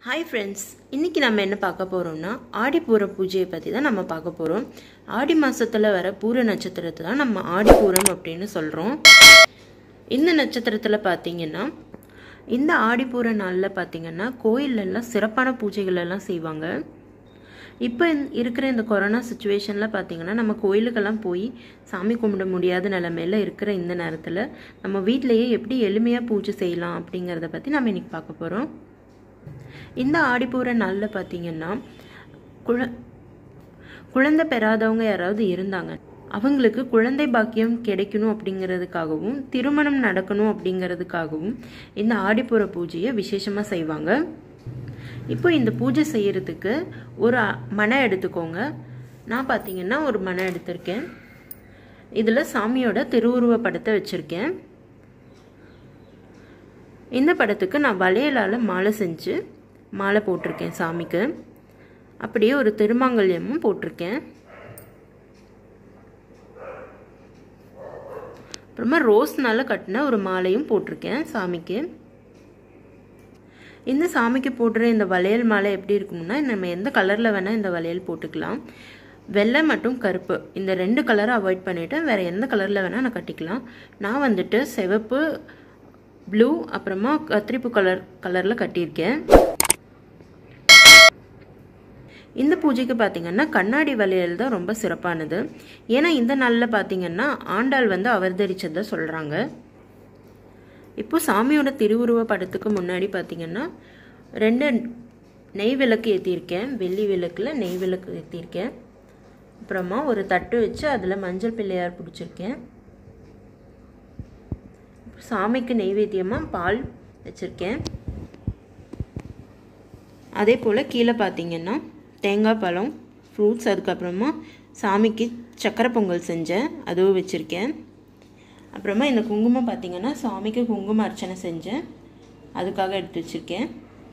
hi friends இன்றைக்கி நம்ம என்ன பார்க்க போகிறோம்னா ஆடிப்பூர பூஜையை பற்றி தான் நம்ம பார்க்க போகிறோம் ஆடி மாதத்தில் வர பூர நட்சத்திரத்தை தான் நம்ம ஆடிப்பூரம் அப்படின்னு சொல்கிறோம் இந்த நட்சத்திரத்தில் பார்த்தீங்கன்னா இந்த ஆடிப்பூர நாளில் பார்த்தீங்கன்னா கோயிலெல்லாம் சிறப்பான பூஜைகள் எல்லாம் செய்வாங்க இப்போ இருக்கிற இந்த கொரோனா சுச்சுவேஷனில் பார்த்தீங்கன்னா நம்ம கோயிலுக்கெல்லாம் போய் சாமி கும்பிட முடியாத நிலமையில இருக்கிற இந்த நேரத்தில் நம்ம வீட்டிலையே எப்படி எளிமையாக பூஜை செய்யலாம் அப்படிங்கிறத பற்றி நம்ம இன்றைக்கி பார்க்க போகிறோம் இந்த ஆடிப்பூர நாளில் பார்த்தீங்கன்னா குழ குழந்தை பெறாதவங்க யாராவது இருந்தாங்க அவங்களுக்கு குழந்தை பாக்கியம் கிடைக்கணும் அப்படிங்கிறதுக்காகவும் திருமணம் நடக்கணும் அப்படிங்கிறதுக்காகவும் இந்த ஆடிப்புற பூஜையை விசேஷமாக செய்வாங்க இப்போ இந்த பூஜை செய்யறதுக்கு ஒரு மனை எடுத்துக்கோங்க நான் பார்த்தீங்கன்னா ஒரு மனை எடுத்திருக்கேன் இதில் சாமியோட திருவுருவ படத்தை வச்சுருக்கேன் இந்த படத்துக்கு நான் வளையலால் மாலை செஞ்சு மாலை போட்டிருக்கேன் சாமிக்கு அப்படியே ஒரு திருமாங்கல்யமும் போட்டிருக்கேன் அப்புறமா ரோஸ்னால கட்டின ஒரு மாலையும் போட்டிருக்கேன் சாமிக்கு இந்த சாமிக்கு போடுற இந்த வளையல் மாலை எப்படி இருக்கணும்னா நம்ம எந்த கலரில் வேணால் இந்த வளையல் போட்டுக்கலாம் வெள்ளை மற்றும் கருப்பு இந்த ரெண்டு கலரை அவாய்ட் பண்ணிவிட்டு வேறு எந்த கலரில் வேணால் நான் கட்டிக்கலாம் நான் வந்துட்டு சிவப்பு ப்ளூ அப்புறமா கத்திரிப்பு கலர் கலரில் கட்டியிருக்கேன் இந்த பூஜைக்கு பார்த்தீங்கன்னா கண்ணாடி வளையல் தான் ரொம்ப சிறப்பானது ஏன்னா இந்த நாளில் பார்த்தீங்கன்னா ஆண்டாள் வந்து அவதரிச்சதை சொல்கிறாங்க இப்போ சாமியோட திருவுருவ படத்துக்கு முன்னாடி பார்த்தீங்கன்னா ரெண்டு நெய் விளக்கு ஏற்றிருக்கேன் வெள்ளி விளக்கில் நெய் விளக்கு ஏற்றிருக்கேன் அப்புறமா ஒரு தட்டு வச்சு அதில் மஞ்சள் பிள்ளையார் பிடிச்சிருக்கேன் சாமிக்கு நெய்வேத்தியமாக பால் வச்சுருக்கேன் அதே போல் கீழே பார்த்தீங்கன்னா தேங்காய் பழம் ஃப்ரூட்ஸ் அதுக்கப்புறமா சாமிக்கு சக்கரை பொங்கல் செஞ்சேன் அதுவும் வச்சுருக்கேன் அப்புறமா இந்த குங்குமம் பார்த்தீங்கன்னா சாமிக்கு குங்கும அர்ச்சனை செஞ்சேன் அதுக்காக எடுத்து வச்சுருக்கேன்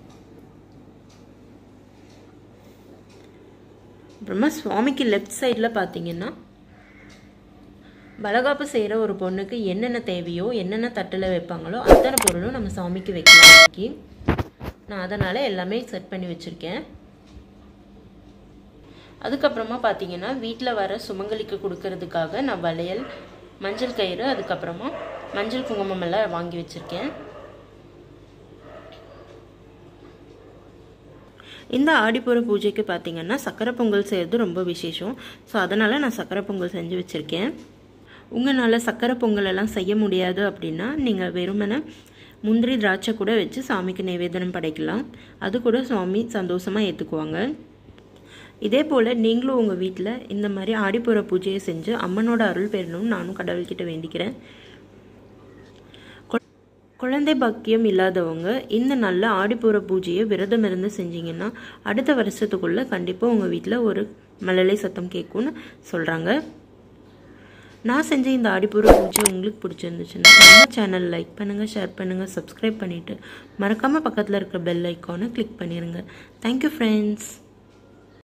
அப்புறமா சுவாமிக்கு லெஃப்ட் சைடில் பார்த்தீங்கன்னா வளகாப்பு செய்கிற ஒரு பொண்ணுக்கு என்னென்ன தேவையோ என்னென்ன தட்டில் வைப்பாங்களோ அத்தனை பொருளும் நம்ம சாமிக்கு வைக்கலாம் இன்னைக்கு நான் அதனால் எல்லாமே செட் பண்ணி வச்சுருக்கேன் அதுக்கப்புறமா பார்த்தீங்கன்னா வீட்டில் வர சுமங்கலிக்கு கொடுக்கறதுக்காக நான் வளையல் மஞ்சள் கயிறு அதுக்கப்புறமா மஞ்சள் குங்குமம் எல்லாம் வாங்கி வச்சுருக்கேன் இந்த ஆடிப்புற பூஜைக்கு பார்த்தீங்கன்னா சக்கரை பொங்கல் செய்கிறது ரொம்ப விசேஷம் ஸோ அதனால் நான் சக்கரை பொங்கல் செஞ்சு வச்சுருக்கேன் உங்களால் சக்கரை பொங்கல் எல்லாம் செய்ய முடியாது அப்படின்னா நீங்கள் வெறுமனை முந்திரி திராட்சை கூட வச்சு சாமிக்கு நைவேதனம் படைக்கலாம் அது கூட சுவாமி சந்தோஷமாக ஏற்றுக்குவாங்க இதே போல் நீங்களும் உங்கள் வீட்டில் இந்த மாதிரி ஆடிப்புற பூஜையை செஞ்சு அம்மனோட அருள் பெறணும்னு நானும் கடவுள்கிட்ட வேண்டிக்கிறேன் குழந்தை பாக்கியம் இல்லாதவங்க இந்த நல்ல ஆடிப்புற பூஜையை விரதம் இருந்து செஞ்சீங்கன்னா அடுத்த வருஷத்துக்குள்ளே கண்டிப்பாக உங்கள் வீட்டில் ஒரு மழலை சத்தம் கேட்கும்னு சொல்கிறாங்க நான் செஞ்ச இந்த ஆடிப்பூர பூஜை உங்களுக்கு பிடிச்சிருந்துச்சுன்னா நம்ம சேனல் லைக் பண்ணுங்கள் ஷேர் பண்ணுங்கள் சப்ஸ்கிரைப் பண்ணிவிட்டு மறக்காமல் பக்கத்தில் இருக்கிற பெல் ஐக்கானை கிளிக் பண்ணிடுங்க தேங்க்யூ ஃப்ரெண்ட்ஸ்